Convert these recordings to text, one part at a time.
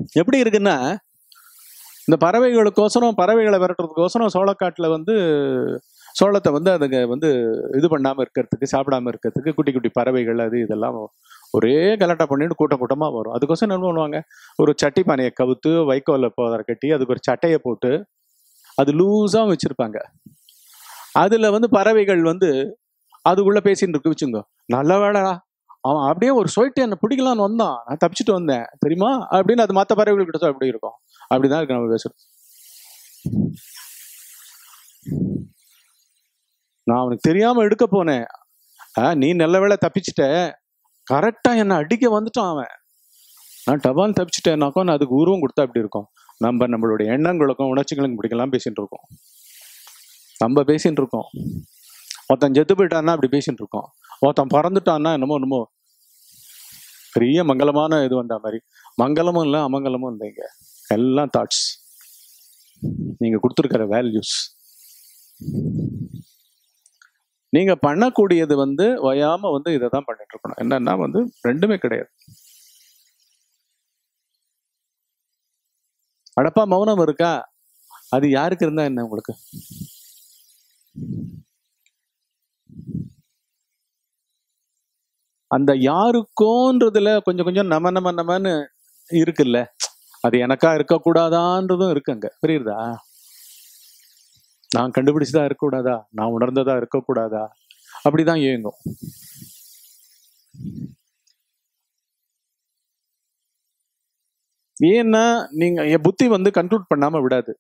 எப்படி இருக்குன்னா இந்த பறவைகளுக்கோசரம் பறவைகளை விரட்டுறதுக்கோசரம் சோளக்காட்டில் வந்து சோளத்தை வந்து அதுங்க வந்து இது பண்ணாமல் இருக்கிறதுக்கு சாப்பிடாம இருக்கிறதுக்கு குட்டி குட்டி பறவைகள் அது இதெல்லாம் ஒரே கலாட்டா பண்ணிட்டு கூட்டம் கூட்டமாக வரும் அதுக்கோசரம் என்ன பண்ணுவாங்க ஒரு சட்டி பானையை கவுத்து வைக்கோலில் போதற கட்டி அதுக்கு ஒரு சட்டையை போட்டு அது லூஸாக வச்சுருப்பாங்க அதில் வந்து பறவைகள் வந்து அதுக்குள்ளே பேசிட்டு இருக்கு வச்சுங்க நல்ல வேலைடா அவன் அப்படியே ஒரு சொல்லிட்டு என்னை பிடிக்கலான்னு வந்தான் நான் தப்பிச்சுட்டு வந்தேன் தெரியுமா அப்படின்னு அது மற்ற பறவைகள் கிட்ட சொல்ல அப்படி இருக்கும் அப்படிதான் இருக்கு நம்ம பேசுறது நான் அவனுக்கு தெரியாம எடுக்க போனேன் ஆ, நீ நல்ல வேளை தப்பிச்சிட்ட கரெக்டா என்னை அடிக்க வந்துட்டான் அவன் நான் டபால் தப்பிச்சிட்டேன்னாக்கோ நான் அதுக்கு உருவம் கொடுத்தா அப்படி இருக்கும் நம்ம நம்மளுடைய எண்ணங்களுக்கும் உணர்ச்சிகளுக்கும் பிடிக்கலாம் பேசிட்டு இருக்கோம் நம்ம பேசிட்டு இருக்கோம் ஒருத்தன் செத்து போயிட்டான்னா அப்படி பேசிட்டு இருக்கோம் ஒருத்தன் பறந்துட்டான்னா என்னமோ என்னமோ பெரிய மங்களமான இது வந்த மாதிரி மங்களமும் இல்லை அமங்கலமும் இல்லைங்க எல்லாம் தாட்ஸ் நீங்க கொடுத்துருக்கிற வேல்யூஸ் நீங்க பண்ணக்கூடியது வந்து ஓயாம வந்து இதை தான் பண்ணிட்டு இருக்கணும் என்னன்னா வந்து ரெண்டுமே கிடையாது அடப்பா மௌனம் இருக்கா அது யாருக்கு இருந்தா என்ன உங்களுக்கு அந்த யாருக்கோன்றதுல கொஞ்சம் கொஞ்சம் நம நம நமன்னு இருக்குல்ல அது எனக்கா இருக்கக்கூடாதான்றதும் இருக்கு அங்க புரியுதா நான் கண்டுபிடிச்சுதான் இருக்கக்கூடாதா நான் உணர்ந்ததா இருக்கக்கூடாதா அப்படிதான் இயங்கும் ஏன்னா நீங்க என் புத்தி வந்து கன்க்ளூட் பண்ணாம விடாது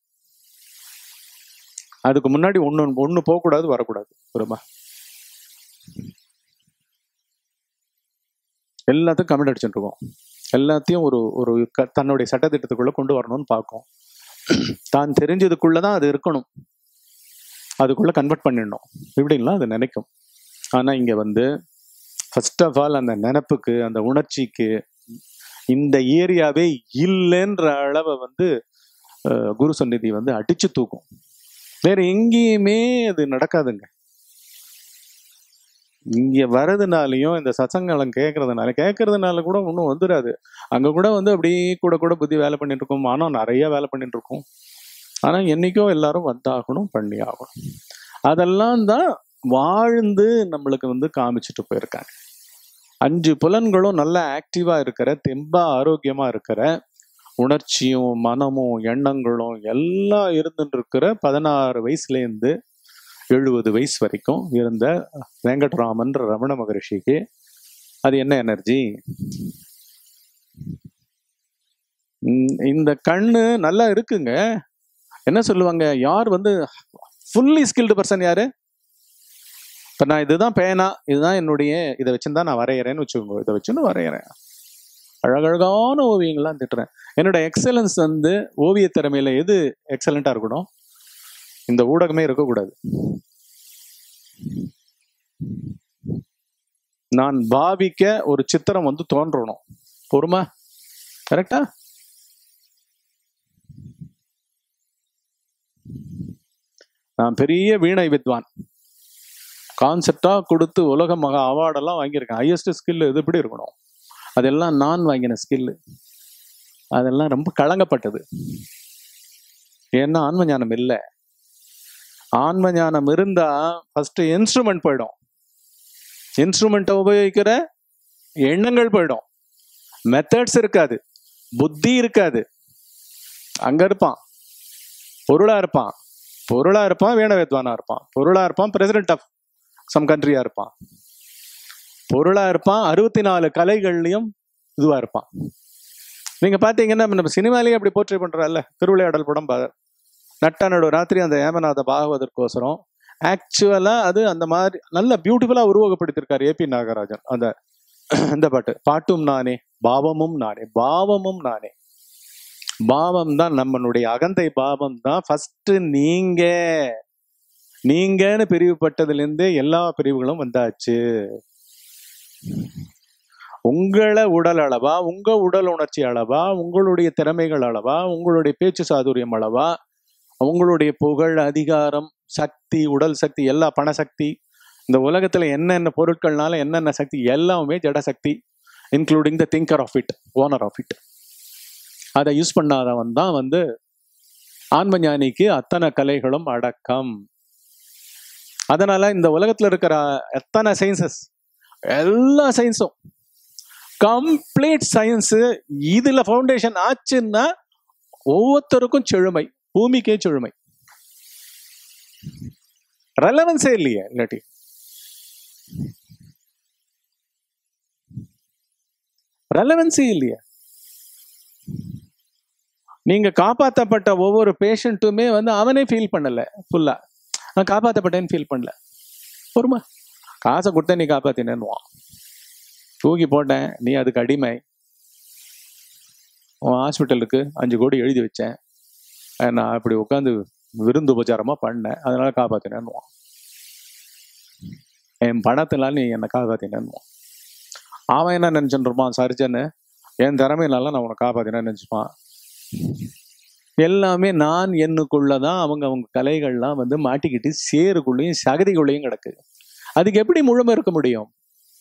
அதுக்கு முன்னாடி ஒண்ணு ஒண்ணு போகக்கூடாது வரக்கூடாது புரியுமா எல்லாத்தையும் கமெண்ட் அடிச்சுட்டு இருக்கோம் எல்லாத்தையும் ஒரு ஒரு க- தன்னுடைய சட்டத்திட்டத்துக்குள்ள கொண்டு வரணும்னு பார்க்கும் தான் தெரிஞ்சதுக்குள்ளதான் அது இருக்கணும் அதுக்குள்ள கன்வெர்ட் பண்ணிடணும் இப்படின்லாம் அது நினைக்கும் ஆனா இங்க வந்து ஃபர்ஸ்ட் ஆஃப் ஆல் அந்த நினப்புக்கு அந்த உணர்ச்சிக்கு இந்த ஏரியாவே இல்லைன்ற அளவை வந்து அஹ், குரு சந்நிதி வந்து அடிச்சு தூக்கும் வேற எங்கேயுமே அது நடக்காதுங்க இங்க வர்றதுனாலையும் இந்த சசங்கலம் கேட்கறதுனால கேட்கறதுனால கூட ஒன்றும் வந்துடாது அங்க கூட வந்து அப்படியே கூட கூட புத்தி வேலை பண்ணிட்டு இருக்கோம் மனம் நிறைய வேலை பண்ணிட்டு இருக்கோம் ஆனா என்னைக்கோ எல்லாரும் வந்தாகணும் பண்ணி ஆகணும் அதெல்லாம் தான் வாழ்ந்து நம்மளுக்கு வந்து காமிச்சிட்டு போயிருக்காங்க அஞ்சு புலன்களும் நல்லா ஆக்டிவா இருக்கிற தெம்பா ஆரோக்கியமா இருக்கிற உணர்ச்சியும் மனமும் எண்ணங்களும் எல்லாம் இருந்துட்டு இருக்கிற பதினாறு வயசுல இருந்து எழுபது வயசு வரைக்கும் இருந்த வெங்கட்ராமன்ற ரமண மகரிஷிக்கு அது என்ன எனர்ஜி இந்த கண்ணு நல்லா இருக்குங்க என்ன சொல்லுவாங்க யார் வந்து ஃபுல்லி ஸ்கில்டு பர்சன் யாரு இப்ப நான் இதுதான் பேனா இதுதான் என்னுடைய இதை வச்சுதான் நான் வரைகிறேன்னு வச்சுக்கோங்க இதை வச்சுன்னு வரைகிறேன் அழகழகான ஓவியங்கள்லாம் திட்டுறேன் என்னோட எக்ஸலன்ஸ் வந்து ஓவிய திறமையில எது எக்ஸலண்டா இருக்கணும் இந்த ஊடகமே இருக்கக்கூடாது நான் பாவிக்க ஒரு சித்திரம் வந்து தோன்றணும் பொறுமா கரெக்டா நான் பெரிய வீணை வித்வான் கான்செப்டா கொடுத்து உலக மகா அவார்டெல்லாம் வாங்கியிருக்கேன் ஹையஸ்ட் ஸ்கில் இது எப்படி இருக்கணும் அதெல்லாம் நான் வாங்கின ஸ்கில் அதெல்லாம் ரொம்ப களங்கப்பட்டது ஏன்னா ஆன்ம ஞானம் இல்லை ஆன்ம ஞானம் இருந்தா ஃபர்ஸ்ட் இன்ஸ்ட்ருமெண்ட் போயிடும் இன்ஸ்ட்ருமெண்ட்டை உபயோகிக்கிற எண்ணங்கள் போயிடும் மெத்தட்ஸ் இருக்காது புத்தி இருக்காது அங்க இருப்பான் பொருளா இருப்பான் பொருளா இருப்பான் வீண வித்வானா இருப்பான் பொருளா இருப்பான் பிரசிடென்ட் ஆஃப் சம் கண்ட்ரியா இருப்பான் பொருளா இருப்பான் அறுபத்தி நாலு கலைகள்லயும் இதுவா இருப்பான் நீங்க பாத்தீங்கன்னா நம்ம சினிமாலேயே அப்படி போர்ட்ரே பண்றல்ல திருவிளையாடல் படம் பா- நட்ட நடு ராத்திரி அந்த ஏமநாத பாகவதற்கோசரம் ஆக்சுவலா அது அந்த மாதிரி நல்ல பியூட்டிஃபுல்லா உருவகப்படுத்திருக்காரு ஏபி நாகராஜன் அந்த இந்த பாட்டு பாட்டும் நானே பாவமும் நானே பாவமும் நானே பாவம் தான் நம்மளுடைய அகந்தை பாவம் தான் ஃபர்ஸ்ட் நீங்க நீங்கன்னு பிரிவுபட்டதுல இருந்தே எல்லா பிரிவுகளும் வந்தாச்சு உங்களை உடல் அளவா உங்க உடல் உணர்ச்சி அளவா உங்களுடைய திறமைகள் அளவா உங்களுடைய பேச்சு சாதுரியம் அளவா உங்களுடைய புகழ் அதிகாரம் சக்தி உடல் சக்தி எல்லா பணசக்தி இந்த உலகத்துல என்னென்ன பொருட்கள்னால என்னென்ன சக்தி எல்லாமே ஜட சக்தி including the thinker of it owner of it அதை யூஸ் பண்ணாதவன் தான் வந்து ஆன்ம ஞானிக்கு அத்தனை கலைகளும் அடக்கம் அதனால இந்த உலகத்துல இருக்கிற எத்தனை சயின்சஸ் எல்லா சயின்ஸும் கம்ப்ளீட் சயின்ஸ் இதுல ஃபவுண்டேஷன் ஆச்சுன்னா ஒவ்வொருத்தருக்கும் செழுமை பூமிக்கே செழுமை ரெலவன்ஸே இல்லையே இல்லாட்டி ரெலவன்ஸே இல்லையே நீங்க காப்பாற்றப்பட்ட ஒவ்வொரு பேஷண்ட்டுமே வந்து அவனே ஃபீல் பண்ணல ஃபுல்லா நான் காப்பாற்றப்பட்டேன்னு ஃபீல் பண்ணல பொறுமா காசை கொடுத்த நீ காப்பாத்தினேன்னுவான் தூக்கி போட்டேன் நீ அதுக்கு அடிமை உன் ஹாஸ்பிட்டலுக்கு அஞ்சு கோடி எழுதி வச்சேன் அஹ் நான் அப்படி உட்காந்து விருந்து உபச்சாரமா பண்ணேன் அதனால காப்பாத்தினேன்னுவான் என் பணத்தினால நீ என்னை காப்பாத்தினேன்னுவான் அவன் என்ன நினைச்சுட்டு இருப்பான் சர்ஜனு என் திறமையினால நான் உன்னை காப்பாத்தினேன்னு நினைச்சுப்பான் எல்லாமே நான் என்னுக்குள்ளதான் அவங்க அவங்க கலைகள்லாம் வந்து மாட்டிக்கிட்டு சேருக்குள்ளேயும் சகதிக்குள்ளேயும் கிடக்கு அதுக்கு எப்படி முழுமை இருக்க முடியும்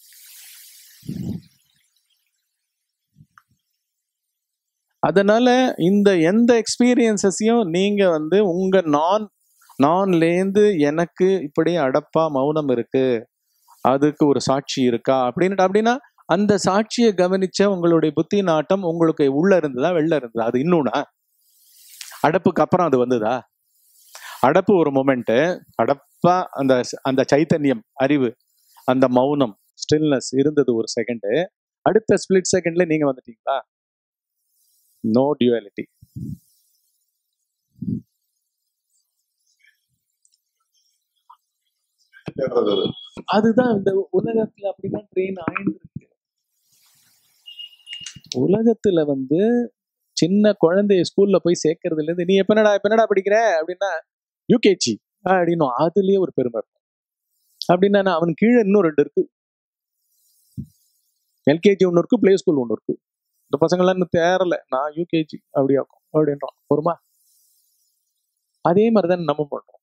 அதனால இந்த எந்த எக்ஸ்பீரியன்சஸையும் நீங்க வந்து உங்க நான் நான்லேந்து எனக்கு இப்படி அடப்பா மௌனம் இருக்கு அதுக்கு ஒரு சாட்சி இருக்கா அப்படின்னு அப்படின்னா அந்த சாட்சியை கவனிச்ச உங்களுடைய புத்தி நாட்டம் உங்களுக்கு உள்ள இருந்ததா வெளில இருந்ததா அது இன்னொன்னா அடப்புக்கு அப்புறம் அது வந்ததா அடப்பு ஒரு மொமெண்ட் அடப்பா அந்த அந்த சைத்தன்யம் அறிவு அந்த மௌனம் ஸ்டில்னஸ் இருந்தது ஒரு செகண்ட் அடுத்த ஸ்பிளிட் செகண்ட்ல நீங்க வந்துட்டீங்களா நோ டியூவாலிட்டி தேடுறது அது. அதுதான் இந்த உலகத்துல அப்படிதான் ட்ரெயின் ஆயிருக்கு உலகத்துல வந்து சின்ன குழந்தைய ஸ்கூல்ல போய் சேர்க்கறதுல இருந்து நீ எப்பனடா எப்பனடா படிக்கிற அப்படின்னா யூகேஜி அப்படின்னும் அதுலயே ஒரு பெருமை இருக்கும் அப்படின்னா நான் அவன் கீழே இன்னும் ரெண்டு இருக்கு எல்கேஜி ஒன்று இருக்கு பிளே ஸ்கூல் ஒன்று இருக்கு இந்த பசங்கள்லாம் இன்னும் தேரல நான் யூகேஜி அப்படியாக்கும் அப்படின்றான் பொறுமா அதே மாதிரிதான் நம்ம பண்றோம்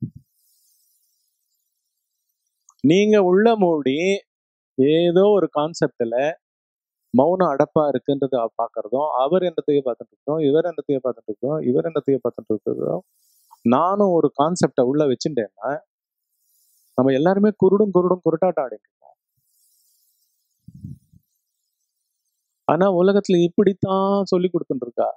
நீங்க உள்ள மூடி ஏதோ ஒரு கான்செப்ட்ல மௌனம் அடப்பா இருக்குன்றத பாக்குறதும் அவர் என்னத்தையே பார்த்துட்டு இருக்கோம் இவர் என்னத்தையே பார்த்துட்டு இருக்கோம் இவர் என்னத்தையே பார்த்துட்டு இருக்கிறதும் நானும் ஒரு கான்செப்டை உள்ள வச்சுட்டேன்னா நம்ம எல்லாருமே குருடும் குருடும் குருட்டாட்டம் ஆடிட்டு இருக்கோம் ஆனா உலகத்துல இப்படித்தான் சொல்லி கொடுத்துட்டு இருக்கா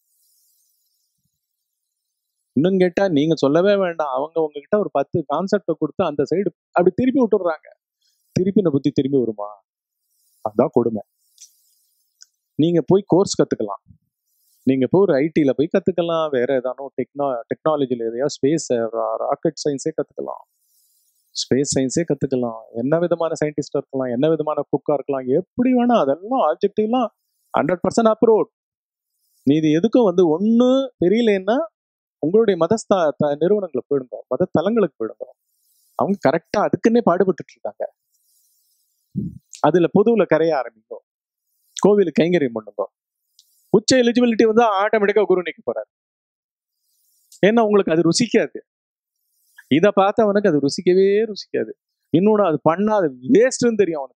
இன்னும் கேட்டா நீங்க சொல்லவே வேண்டாம் அவங்க உங்ககிட்ட ஒரு பத்து கான்செப்டை கொடுத்து அந்த சைடு அப்படி திருப்பி விட்டுடுறாங்க திருப்பி இந்த புத்தி திரும்பி வருமா அதான் கொடுமை நீங்க போய் கோர்ஸ் கத்துக்கலாம் நீங்க போய் ஒரு ஐடில போய் கத்துக்கலாம் வேற ஏதானும் டெக்னா டெக்னாலஜில எதையா ஸ்பேஸ் ராக்கெட் சயின்ஸே கத்துக்கலாம் ஸ்பேஸ் சயின்ஸே கத்துக்கலாம் என்ன விதமான சயின்டிஸ்டா இருக்கலாம் என்ன விதமான குக்கா இருக்கலாம் எப்படி வேணா அதெல்லாம் ஆப்ஜெக்டிவ்லாம் ஹண்ட்ரட் பர்சன்ட் அப்ரோட் நீ இது எதுக்கும் வந்து ஒண்ணு தெரியலன்னா உங்களுடைய மதஸ்தா த- நிறுவனங்களுக்கு போயிடுங்க மத தலங்களுக்கு போயிடுங்க அவங்க கரெக்டா அதுக்குன்னே பாடுபட்டுட்டு இருக்காங்க அதுல பொதுவுல கரைய ஆரம்பிங்க கோவிலுக்கு கைங்கரியம் பண்ணுங்க உச்ச எலிஜிபிலிட்டி வந்து ஆட்டோமேட்டிக்கா குரு நிக்க போறாரு ஏன்னா உங்களுக்கு அது ருசிக்காது இதை பார்த்தவனுக்கு அது ருசிக்கவே ருசிக்காது இன்னொன்னு அது பண்ணா அது வேஸ்ட்னு தெரியும் அவனுக்கு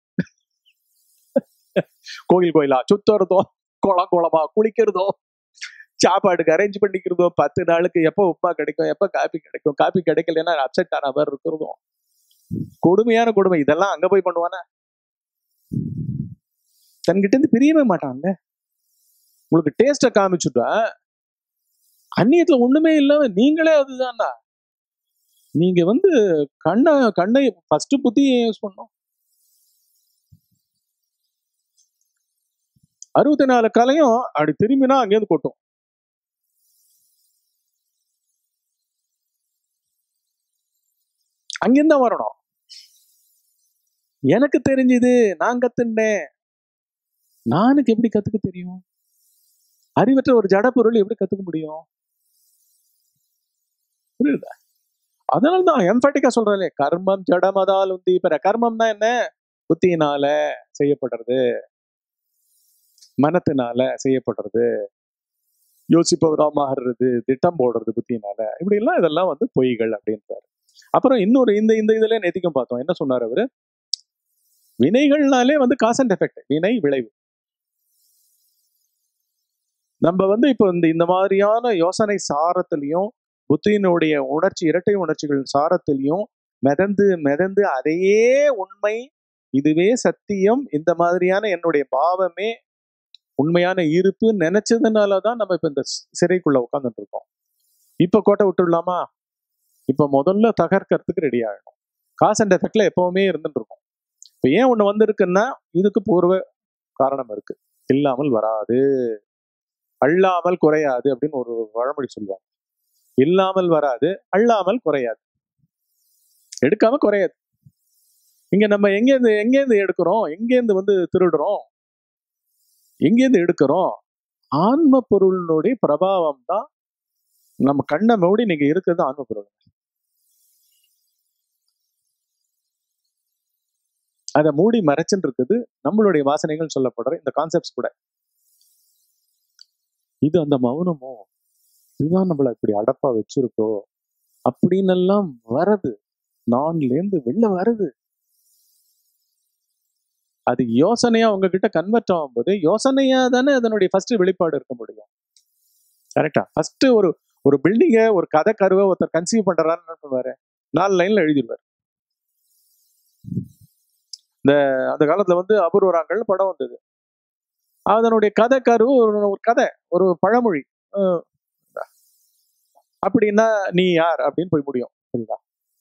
கோயில் கோயிலா சுத்துறதோ குளம் குளமா குளிக்கிறதோ சாப்பாடுக்கு அரேஞ்ச் பண்ணிக்கிறதோ பத்து நாளுக்கு எப்போ உப்புமா கிடைக்கும் எப்போ காபி கிடைக்கும் காபி கிடைக்கலன்னா அப்செட் ஆன மாதிரி இருக்கிறதும் கொடுமையான கொடுமை இதெல்லாம் அங்க போய் பண்ணுவானா தன்கிட்ட இருந்து பிரியவே மாட்டான்ல உங்களுக்கு டேஸ்ட காமிச்சுட்டா அந்நியத்துல ஒண்ணுமே இல்லாம நீங்களே அதுதான்டா நீங்க வந்து கண்ணை கண்ணை ஃபர்ஸ்ட் புத்தியை யூஸ் பண்ணோம் அறுபத்தி நாலு கலையும் அப்படி திரும்பினா அங்கேருந்து கொட்டும் அங்கேருந்து தான் வரணும் எனக்கு தெரிஞ்சது நான் கத்துனேன் நானுக்கு எப்படி கத்துக்க தெரியும் அறிவற்ற ஒரு ஜட பொருள் எப்படி கத்துக்க முடியும் புரியுதா அதனால தான் எம்பட்டிக்கா சொல்றேன் கர்மம் ஜடமதால் உந்தி பெற கர்மம்னா என்ன புத்தியினால செய்யப்படுறது மனத்தினால செய்யப்படுறது யோசிப்பவரா மாறுறது திட்டம் போடுறது புத்தியினால இப்படி எல்லாம் இதெல்லாம் வந்து பொய்கள் அப்படின்றாரு அப்புறம் இன்னொரு இந்த இந்த இதுல நேத்திக்கும் பார்த்தோம் என்ன சொன்னார் அவரு வினைகள்னாலே வந்து காஸ் அண்ட் எஃபெக்ட் வினை விளைவு நம்ம வந்து இப்போ இந்த இந்த மாதிரியான யோசனை சாரத்திலையும் புத்தியினுடைய உணர்ச்சி இரட்டை உணர்ச்சிகள் சாரத்திலையும் மிதந்து மிதந்து அதையே உண்மை இதுவே சத்தியம் இந்த மாதிரியான என்னுடைய பாவமே உண்மையான இருப்பு நினைச்சதுனால தான் நம்ம இப்ப இந்த சி- சிறைக்குள்ள உட்காந்துட்டு இருக்கோம் இப்ப கோட்டை விட்டுடலாமா இப்ப முதல்ல தகர்க்கறதுக்கு ரெடி ஆகணும் காஸ் அண்ட் எஃபெக்ட்ல எப்பவுமே இருந்துட்டு இருக்கும் இப்ப ஏன் ஒண்ணு வந்திருக்குன்னா இதுக்கு பூர்வ காரணம் இருக்கு இல்லாமல் வராது அள்ளாமல் குறையாது அப்படின்னு ஒரு பழமொழி சொல்லுவாங்க இல்லாமல் வராது அள்ளாமல் குறையாது எடுக்காம குறையாது இங்க நம்ம எங்கேருந்து எங்கேருந்து எடுக்கிறோம் எங்கேருந்து வந்து திருடுறோம் எங்கேருந்து எடுக்கிறோம் ஆன்ம பொருளினுடைய பிரபாவம் தான் நம்ம கண்ணை மூடி நீங்க இருக்கிறது ஆன்ம பொருள் அதை மூடி மறைச்சுன்னு இருக்குது நம்மளுடைய வாசனைகள் சொல்லப்படுற இந்த கான்செப்ட்ஸ் கூட இது அந்த மௌனமோ இதுதான் நம்மள இப்படி அடப்பா வச்சிருக்கோ அப்படின்னு எல்லாம் வருது நான்லேருந்து வெளில வருது அது யோசனையா உங்ககிட்ட கன்வெர்ட் ஆகும்போது யோசனையா தானே அதனுடைய ஃபர்ஸ்ட் வெளிப்பாடு இருக்க முடியும் கரெக்டா ஃபர்ஸ்ட் ஒரு ஒரு பில்டிங்கை ஒரு கதை கருவை ஒருத்தர் கன்சீவ் பண்றாருன்னு என்ன பண்ணுவாரு நாலு லைன்ல எழுதிடுவார் இந்த அந்த காலத்துல வந்து அபூர்வராங்கள்னு படம் வந்தது அதனுடைய கதை கரு ஒரு ஒரு கதை ஒரு பழமொழி அஹ் அப்படின்னா நீ யார் அப்படின்னு போய் முடியும் புரியுதா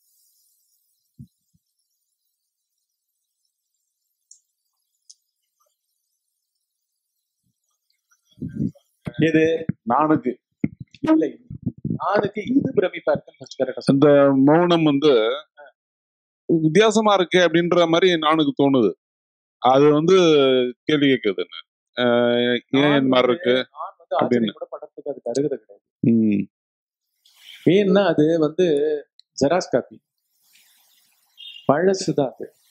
எது நானுக்கு இல்லை நானுக்கு இது பிரமிப்பா இருக்குன்னு கரெக்டா இந்த மௌனம் வந்து வித்தியாசமா இருக்கு அப்படின்ற மாதிரி நானுக்கு தோணுது அது வந்து கேள்வி கேட்குது என்ன ஆஹ் ஏன் இந்த மாதிரி இருக்கு நான் வந்து அப்படின்னு. ஆச்சரியம் கூட படத்துக்கு அதுக்கு அருகதை கிடையாது ம், ஏன்னா அது வந்து ஜெராக்ஸ் காப்பி பழசுதான் அது